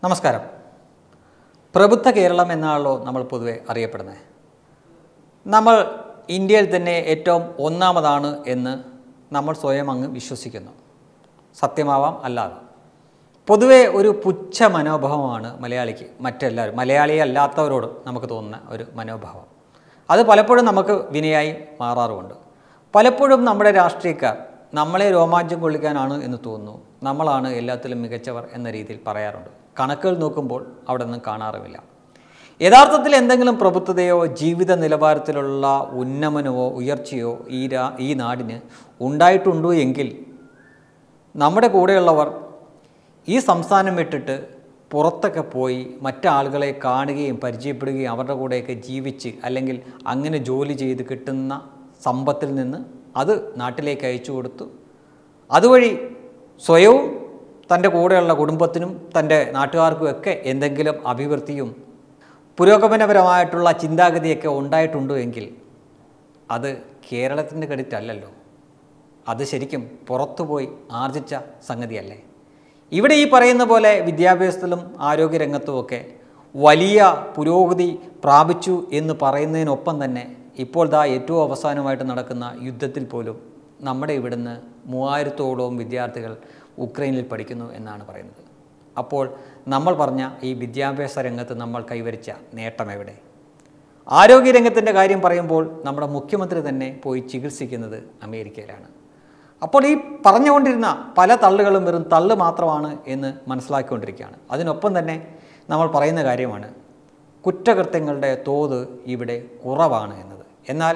നമസ്കാരം പ്രബുദ്ധ കേരളം എന്നാണല്ലോ നമ്മൾ പൊതുവെ അറിയപ്പെടുന്നത് നമ്മൾ ഇന്ത്യയിൽ തന്നെ ഏറ്റവും ഒന്നാമതാണ് എന്ന് നമ്മൾ സ്വയം അങ്ങ് വിശ്വസിക്കുന്നു സത്യമാവാം അല്ലാതെ പൊതുവെ ഒരു പുച്ഛ മനോഭാവമാണ് മലയാളിക്ക് മറ്റെല്ലാവരും മലയാളി അല്ലാത്തവരോട് നമുക്ക് തോന്നുന്ന ഒരു മനോഭാവം അത് പലപ്പോഴും നമുക്ക് വിനയായി മാറാറുമുണ്ട് പലപ്പോഴും നമ്മുടെ രാഷ്ട്രീയക്കാർ നമ്മളെ രോമാഞ്ചം കൊള്ളിക്കാനാണ് എന്ന് തോന്നുന്നു നമ്മളാണ് എല്ലാത്തിലും മികച്ചവർ എന്ന രീതിയിൽ പറയാറുണ്ട് കണക്കുകൾ നോക്കുമ്പോൾ അവിടെ നിന്നും കാണാറുമില്ല യഥാർത്ഥത്തിൽ എന്തെങ്കിലും പ്രബുദ്ധതയോ ജീവിത നിലവാരത്തിലുള്ള ഉന്നമനമോ ഉയർച്ചയോ ഈ രാ ഈ നാടിന് ഉണ്ടായിട്ടുണ്ടോ എങ്കിൽ നമ്മുടെ കൂടെയുള്ളവർ ഈ സംസ്ഥാനം വിട്ടിട്ട് പുറത്തൊക്കെ പോയി മറ്റാളുകളെ കാണുകയും പരിചയപ്പെടുകയും അവരുടെ കൂടെയൊക്കെ ജീവിച്ച് അല്ലെങ്കിൽ അങ്ങനെ ജോലി ചെയ്ത് കിട്ടുന്ന സമ്പത്തിൽ നിന്ന് അത് നാട്ടിലേക്ക് അയച്ചു കൊടുത്തു അതുവഴി സ്വയവും തൻ്റെ കൂടെയുള്ള കുടുംബത്തിനും തൻ്റെ നാട്ടുകാർക്കും ഒക്കെ എന്തെങ്കിലും അഭിവൃദ്ധിയും പുരോഗമനപരമായിട്ടുള്ള ചിന്താഗതിയൊക്കെ ഉണ്ടായിട്ടുണ്ടോ എങ്കിൽ അത് കേരളത്തിൻ്റെ ക്രെഡിറ്റ് അല്ലല്ലോ അത് ശരിക്കും പുറത്തുപോയി ആർജിച്ച സംഗതിയല്ലേ ഇവിടെ ഈ പറയുന്ന പോലെ വിദ്യാഭ്യാസത്തിലും ആരോഗ്യരംഗത്തുമൊക്കെ വലിയ പുരോഗതി പ്രാപിച്ചു എന്ന് പറയുന്നതിനൊപ്പം തന്നെ ഇപ്പോൾ ദാ ഏറ്റവും അവസാനമായിട്ട് നടക്കുന്ന യുദ്ധത്തിൽ പോലും നമ്മുടെ ഇവിടുന്ന് മൂവായിരത്തോളവും വിദ്യാർത്ഥികൾ ഉക്രൈനിൽ പഠിക്കുന്നു എന്നാണ് പറയുന്നത് അപ്പോൾ നമ്മൾ പറഞ്ഞ ഈ വിദ്യാഭ്യാസ രംഗത്ത് നമ്മൾ കൈവരിച്ച നേട്ടം എവിടെ ആരോഗ്യരംഗത്തിൻ്റെ കാര്യം പറയുമ്പോൾ നമ്മുടെ മുഖ്യമന്ത്രി തന്നെ പോയി ചികിത്സിക്കുന്നത് അമേരിക്കയിലാണ് അപ്പോൾ ഈ പറഞ്ഞുകൊണ്ടിരുന്ന പല തള്ളുകളും വെറും തള്ളു മാത്രമാണ് എന്ന് മനസ്സിലാക്കിക്കൊണ്ടിരിക്കുകയാണ് അതിനൊപ്പം തന്നെ നമ്മൾ പറയുന്ന കാര്യമാണ് കുറ്റകൃത്യങ്ങളുടെ തോത് ഇവിടെ കുറവാണ് എന്നത് എന്നാൽ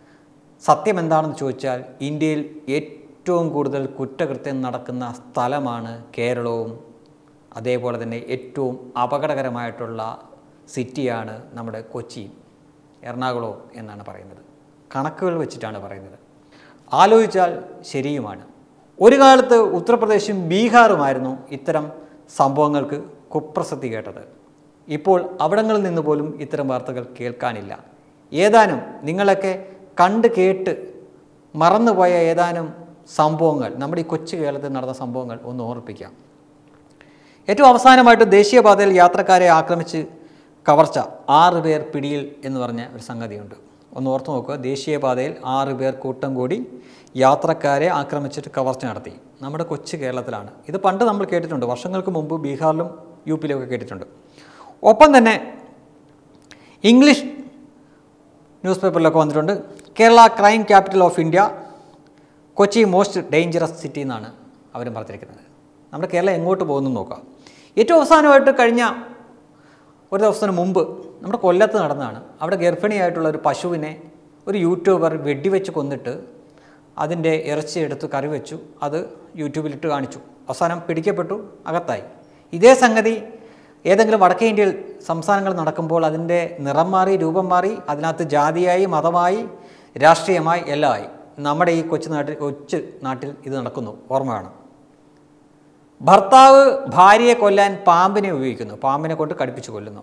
സത്യം എന്താണെന്ന് ചോദിച്ചാൽ ഇന്ത്യയിൽ ഏറ്റവും കൂടുതൽ കുറ്റകൃത്യം നടക്കുന്ന സ്ഥലമാണ് കേരളവും അതേപോലെ തന്നെ ഏറ്റവും അപകടകരമായിട്ടുള്ള സിറ്റിയാണ് നമ്മുടെ കൊച്ചി എറണാകുളവും എന്നാണ് പറയുന്നത് കണക്കുകൾ വെച്ചിട്ടാണ് പറയുന്നത് ആലോചിച്ചാൽ ശരിയുമാണ് ഒരു കാലത്ത് ഉത്തർപ്രദേശും ബീഹാറുമായിരുന്നു ഇത്തരം സംഭവങ്ങൾക്ക് കുപ്രസിദ്ധി കേട്ടത് ഇപ്പോൾ അവിടങ്ങളിൽ നിന്ന് പോലും ഇത്തരം വാർത്തകൾ കേൾക്കാനില്ല ഏതാനും നിങ്ങളൊക്കെ കണ്ട് കേട്ട് മറന്നുപോയ ഏതാനും സംഭവങ്ങൾ നമ്മുടെ ഈ കൊച്ചു കേരളത്തിൽ നടന്ന സംഭവങ്ങൾ ഒന്ന് ഓർമ്മിപ്പിക്കാം ഏറ്റവും അവസാനമായിട്ട് ദേശീയപാതയിൽ യാത്രക്കാരെ ആക്രമിച്ച് കവർച്ച ആറ് പേർ പിടിയിൽ എന്ന് പറഞ്ഞ ഒരു സംഗതിയുണ്ട് ഒന്ന് ഓർത്ത് നോക്കുക ദേശീയപാതയിൽ ആറ് പേർ കൂട്ടം കൂടി യാത്രക്കാരെ ആക്രമിച്ചിട്ട് കവർച്ച നടത്തി നമ്മുടെ കൊച്ചു കേരളത്തിലാണ് ഇത് പണ്ട് നമ്മൾ കേട്ടിട്ടുണ്ട് വർഷങ്ങൾക്ക് മുമ്പ് ബീഹാറിലും യു പിയിലൊക്കെ കേട്ടിട്ടുണ്ട് ഒപ്പം തന്നെ ഇംഗ്ലീഷ് ന്യൂസ് പേപ്പറിലൊക്കെ വന്നിട്ടുണ്ട് Kerala crime capital of India Kochi most dangerous city എന്നാണ് അവരും പറഞ്ഞിരിക്കുന്നത് നമ്മുടെ കേരളം എങ്ങോട്ട് പോകുന്നു നോക്കാം ഏറ്റവും അവസാനമായിട്ട് കഴിഞ്ഞ ഒരു ദിവസത്തിന് മുമ്പ് നമ്മുടെ കൊല്ലത്ത് നടന്നതാണ് അവിടെ ഗർഭിണിയായിട്ടുള്ള ഒരു പശുവിനെ ഒരു യൂട്യൂബർ വെടിവെച്ച് കൊന്നിട്ട് അതിൻ്റെ ഇറച്ചി എടുത്ത് കറി വെച്ചു അത് യൂട്യൂബിലിട്ട് കാണിച്ചു അവസാനം പിടിക്കപ്പെട്ടു അകത്തായി ഇതേ സംഗതി ഏതെങ്കിലും വടക്കേ ഇന്ത്യയിൽ സംസ്ഥാനങ്ങൾ നടക്കുമ്പോൾ അതിൻ്റെ നിറം മാറി രൂപം മാറി അതിനകത്ത് ജാതിയായി മതമായി രാഷ്ട്രീയമായി എല്ലാം ആയി നമ്മുടെ ഈ കൊച്ചു നാട്ടിൽ കൊച്ചു നാട്ടിൽ ഇത് നടക്കുന്നു ഓർമ്മ വേണം ഭർത്താവ് ഭാര്യയെ കൊല്ലാൻ പാമ്പിനെ ഉപയോഗിക്കുന്നു പാമ്പിനെ കൊണ്ട് കടുപ്പിച്ച് കൊല്ലുന്നു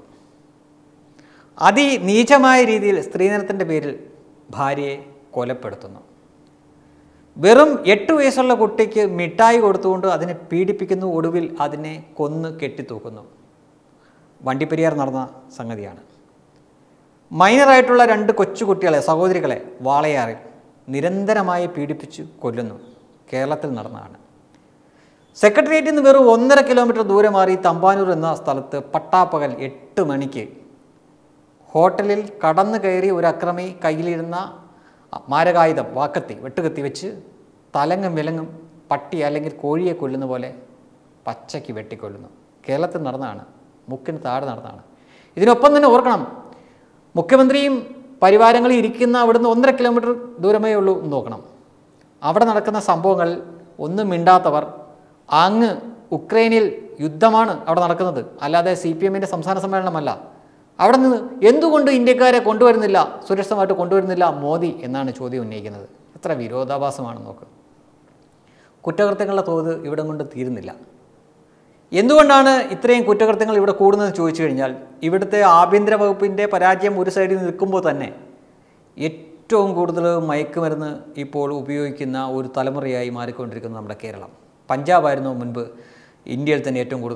അതിനീചമായ രീതിയിൽ സ്ത്രീധനത്തിൻ്റെ പേരിൽ ഭാര്യയെ കൊലപ്പെടുത്തുന്നു വെറും എട്ട് വയസ്സുള്ള കുട്ടിക്ക് മിഠായി കൊടുത്തുകൊണ്ട് അതിനെ പീഡിപ്പിക്കുന്നു ഒടുവിൽ അതിനെ കൊന്ന് കെട്ടിത്തൂക്കുന്നു വണ്ടിപ്പെരിയാർ നടന്ന സംഗതിയാണ് മൈനറായിട്ടുള്ള രണ്ട് കൊച്ചുകുട്ടികളെ സഹോദരികളെ വാളയാറിൽ നിരന്തരമായി പീഡിപ്പിച്ച് കൊല്ലുന്നു കേരളത്തിൽ നടന്നതാണ് സെക്രട്ടേറിയറ്റിൽ നിന്ന് വെറും ഒന്നര കിലോമീറ്റർ ദൂരെ മാറി തമ്പാനൂർ എന്ന സ്ഥലത്ത് പട്ടാപ്പകൽ എട്ട് മണിക്ക് ഹോട്ടലിൽ കടന്നു കയറി ഒരു അക്രമി കയ്യിലിരുന്ന മാരകായുധം വാക്കത്തി വെട്ടുകത്തി വെച്ച് തലങ്ങും വിലങ്ങും പട്ടി അല്ലെങ്കിൽ കോഴിയെ കൊല്ലുന്ന പോലെ പച്ചയ്ക്ക് വെട്ടിക്കൊല്ലുന്നു കേരളത്തിൽ നടന്നതാണ് മുക്കിന് താഴെ നടന്നതാണ് ഇതിനൊപ്പം തന്നെ ഓർക്കണം മുഖ്യമന്ത്രിയും പരിവാരങ്ങളിൽ ഇരിക്കുന്ന അവിടുന്ന് ഒന്നര കിലോമീറ്റർ ദൂരമേ ഉള്ളൂ എന്ന് നോക്കണം അവിടെ നടക്കുന്ന സംഭവങ്ങൾ ഒന്നും മിണ്ടാത്തവർ അങ്ങ് ഉക്രൈനിൽ യുദ്ധമാണ് അവിടെ നടക്കുന്നത് അല്ലാതെ സി പി എമ്മിൻ്റെ സംസ്ഥാന സമ്മേളനമല്ല അവിടെ നിന്ന് എന്തുകൊണ്ട് ഇന്ത്യക്കാരെ കൊണ്ടുവരുന്നില്ല സുരക്ഷിതമായിട്ട് കൊണ്ടുവരുന്നില്ല മോദി എന്നാണ് ചോദ്യം ഉന്നയിക്കുന്നത് എത്ര വിരോധാഭാസമാണ് നോക്ക് കുറ്റകൃത്യങ്ങളുടെ തോത് ഇവിടെ കൊണ്ട് തീരുന്നില്ല എന്തുകൊണ്ടാണ് ഇത്രയും കുറ്റകൃത്യങ്ങൾ ഇവിടെ കൂടുന്നതെന്ന് ചോദിച്ചു കഴിഞ്ഞാൽ ഇവിടുത്തെ ആഭ്യന്തര വകുപ്പിൻ്റെ പരാജയം ഒരു സൈഡിൽ നിൽക്കുമ്പോൾ തന്നെ ഏറ്റവും കൂടുതൽ മയക്കുമരുന്ന് ഇപ്പോൾ ഉപയോഗിക്കുന്ന ഒരു തലമുറയായി മാറിക്കൊണ്ടിരിക്കുന്നത് നമ്മുടെ കേരളം പഞ്ചാബായിരുന്നു മുൻപ് ഇന്ത്യയിൽ തന്നെ ഏറ്റവും കൂടുതൽ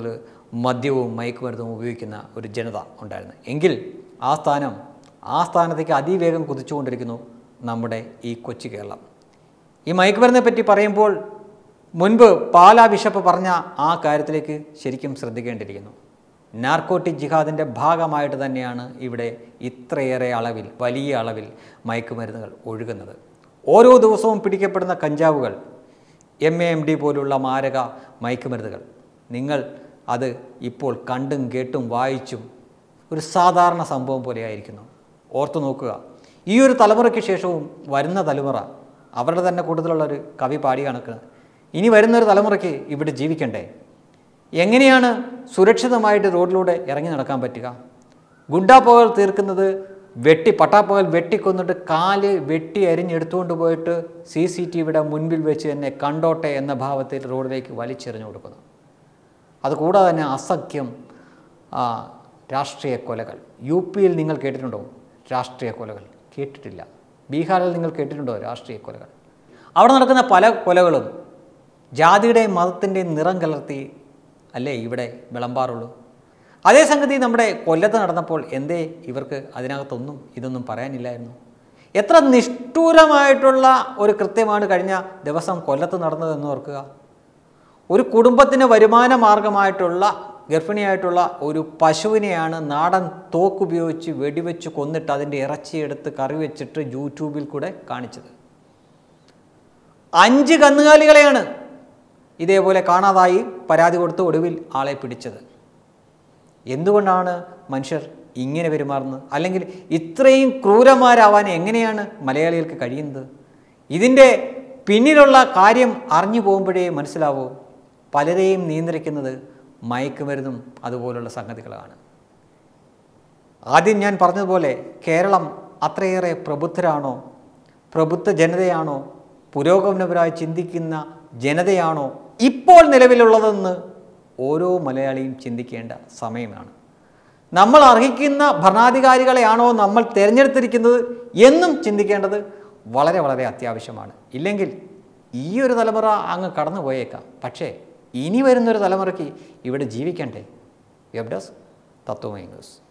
മദ്യവും മയക്കുമരുന്നും ഉപയോഗിക്കുന്ന ഒരു ജനത ഉണ്ടായിരുന്നു എങ്കിൽ ആ സ്ഥാനം ആ സ്ഥാനത്തേക്ക് അതിവേഗം കുതിച്ചുകൊണ്ടിരിക്കുന്നു നമ്മുടെ ഈ കൊച്ചു കേരളം ഈ മയക്കുമരുന്നിനെ പറ്റി പറയുമ്പോൾ മുൻപ് പാലാ ബിഷപ്പ് പറഞ്ഞ ആ കാര്യത്തിലേക്ക് ശരിക്കും ശ്രദ്ധിക്കേണ്ടിയിരിക്കുന്നു നാർക്കോട്ടിക് ജിഹാദിൻ്റെ ഭാഗമായിട്ട് തന്നെയാണ് ഇവിടെ ഇത്രയേറെ അളവിൽ വലിയ അളവിൽ മയക്കുമരുന്നുകൾ ഒഴുകുന്നത് ഓരോ ദിവസവും പിടിക്കപ്പെടുന്ന കഞ്ചാവുകൾ എം എ എം ഡി പോലുള്ള മാരക മയക്കുമരുന്നുകൾ നിങ്ങൾ അത് ഇപ്പോൾ കണ്ടും കേട്ടും വായിച്ചും ഒരു സാധാരണ സംഭവം പോലെയായിരിക്കുന്നു ഓർത്തു നോക്കുക ഈ ഒരു തലമുറയ്ക്ക് ശേഷവും വരുന്ന തലമുറ അവരുടെ തന്നെ കൂട്ടത്തിലുള്ള ഒരു കവി പാടി കണക്ക് ഇനി വരുന്നൊരു തലമുറയ്ക്ക് ഇവിടെ ജീവിക്കണ്ടേ എങ്ങനെയാണ് സുരക്ഷിതമായിട്ട് റോഡിലൂടെ ഇറങ്ങി നടക്കാൻ പറ്റുക ഗുണ്ടാപ്പകൽ തീർക്കുന്നത് വെട്ടി പട്ടാപ്പകൽ വെട്ടിക്കൊന്നിട്ട് കാല് വെട്ടി അരിഞ്ഞെടുത്തുകൊണ്ട് പോയിട്ട് സി സി ടി വിയുടെ മുൻപിൽ വെച്ച് തന്നെ കണ്ടോട്ടെ എന്ന ഭാവത്തിൽ റോഡിലേക്ക് വലിച്ചെറിഞ്ഞു കൊടുക്കുന്നു അതുകൂടാതെ തന്നെ അസഖ്യം ആ, രാഷ്ട്രീയ കൊലകൾ യു പിയിൽ നിങ്ങൾ കേട്ടിട്ടുണ്ടോ രാഷ്ട്രീയ കൊലകൾ കേട്ടിട്ടില്ല ബീഹാറിൽ നിങ്ങൾ കേട്ടിട്ടുണ്ടോ രാഷ്ട്രീയ കൊലകൾ അവിടെ നടക്കുന്ന പല കൊലകളും ജാതിയുടെയും മതത്തിൻ്റെയും നിറം കലർത്തി അല്ലേ ഇവിടെ വിളമ്പാറുള്ളൂ അതേ സംഗതി നമ്മുടെ കൊല്ലത്ത് നടന്നപ്പോൾ എന്തേ ഇവർക്ക് അതിനകത്തൊന്നും ഇതൊന്നും പറയാനില്ലായിരുന്നു എത്ര നിഷ്ഠൂരമായിട്ടുള്ള ഒരു കൃത്യമാണ് കഴിഞ്ഞ ദിവസം കൊല്ലത്ത് നടന്നതെന്ന് ഓർക്കുക ഒരു കുടുംബത്തിന് വരുമാന മാർഗമായിട്ടുള്ള ഗർഭിണിയായിട്ടുള്ള ഒരു പശുവിനെയാണ് നാടൻ തോക്കുപയോഗിച്ച് വെടിവെച്ച് കൊന്നിട്ട് അതിൻ്റെ ഇറച്ചിയെടുത്ത് കറി വെച്ചിട്ട് യൂട്യൂബിൽ കൂടെ കാണിച്ചത് അഞ്ച് കന്നുകാലികളെയാണ് ഇതേപോലെ കാണാതായി പരാതി കൊടുത്ത് ഒടുവിൽ ആളെ പിടിച്ചത് എന്തുകൊണ്ടാണ് മനുഷ്യർ ഇങ്ങനെ പെരുമാറുന്നത് അല്ലെങ്കിൽ ഇത്രയും ക്രൂരന്മാരാവാൻ എങ്ങനെയാണ് മലയാളികൾക്ക് കഴിയുന്നത് ഇതിൻ്റെ പിന്നിലുള്ള കാര്യം അറിഞ്ഞു പോകുമ്പോഴേ മനസ്സിലാവൂ പലരെയും നിയന്ത്രിക്കുന്നത് മയക്കുമരുന്നും അതുപോലുള്ള സംഗതികളാണ് ആദ്യം ഞാൻ പറഞ്ഞതുപോലെ കേരളം അത്രയേറെ പ്രബുദ്ധരാണോ പ്രബുദ്ധ ജനതയാണോ പുരോഗമനപരമായി ചിന്തിക്കുന്ന ജനതയാണോ ഇപ്പോൾ നിലവിലുള്ളതെന്ന് ഓരോ മലയാളിയും ചിന്തിക്കേണ്ട സമയമാണ് നമ്മൾ അർഹിക്കുന്ന ഭരണാധികാരികളെയാണോ നമ്മൾ തിരഞ്ഞെടുത്തിരിക്കുന്നത് എന്നും ചിന്തിക്കേണ്ടത് വളരെ വളരെ അത്യാവശ്യമാണ് ഇല്ലെങ്കിൽ ഈ ഒരു തലമുറ അങ്ങ് കടന്നു പോയേക്കാം പക്ഷേ ഇനി വരുന്നൊരു തലമുറയ്ക്ക് ഇവിടെ ജീവിക്കണ്ടേ വെബ് ഡെസ്ക് തത്വമൈ ന്യൂസ്